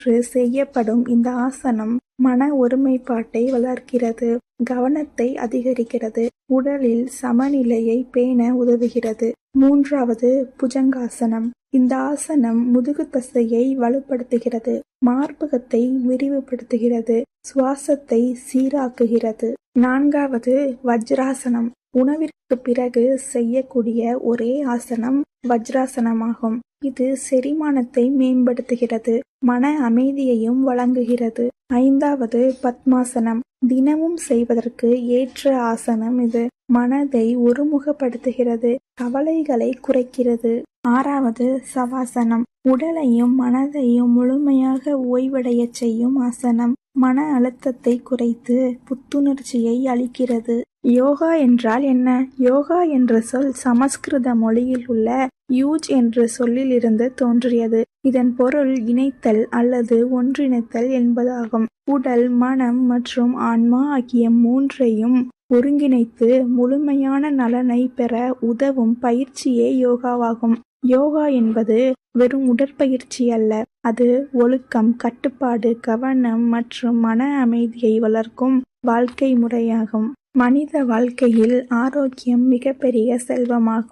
முயன்று செய்யப்படும் இந்த ஆசனம் மன ஒருமைப்பாட்டை வளர்க்கிறது கவனத்தை அதிகரிக்கிறது உடலில் சமநிலையை பேண உதவுகிறது மூன்றாவது புஜங்காசனம் இந்த ஆசனம் முதுகு தசையை வலுப்படுத்துகிறது மார்பகத்தை விரிவுபடுத்துகிறது சுவாசத்தை சீராக்குகிறது நான்காவது வஜ்ராசனம் உணவிற்கு பிறகு செய்யக்கூடிய ஒரே ஆசனம் வஜ்ராசனமாகும் இது செரிமானத்தை மேம்படுத்துகிறது மன அமைதியையும் வழங்குகிறது ஐந்தாவது பத்மாசனம் தினமும் செய்வதற்கு ஏற்ற ஆசனம் இது மனதை ஒருமுகப்படுத்துகிறது கவலைகளை குறைக்கிறது ஆறாவது சவாசனம் உடலையும் மனதையும் முழுமையாக ஓய்வடைய செய்யும் ஆசனம் மன அழுத்தத்தை குறைத்து புத்துணர்ச்சியை அளிக்கிறது யோகா என்றால் என்ன யோகா என்ற சொல் சமஸ்கிருத மொழியில் உள்ள யூஜ் என்ற சொல்லில் இருந்து தோன்றியது இதன் பொருள் இணைத்தல் அல்லது ஒன்றிணைத்தல் என்பதாகும் உடல் மனம் மற்றும் ஆன்மா ஆகிய மூன்றையும் ஒருங்கிணைத்து முழுமையான நலனை பெற உதவும் பயிற்சியே யோகாவாகும் யோகா என்பது வெறும் உடற்பயிற்சி அல்ல அது ஒழுக்கம் கட்டுப்பாடு கவனம் மற்றும் மன அமைதியை வளர்க்கும் வாழ்க்கை முறையாகும் மனித வாழ்க்கையில் ஆரோக்கியம் மிகப்பெரிய செல்வமாகும்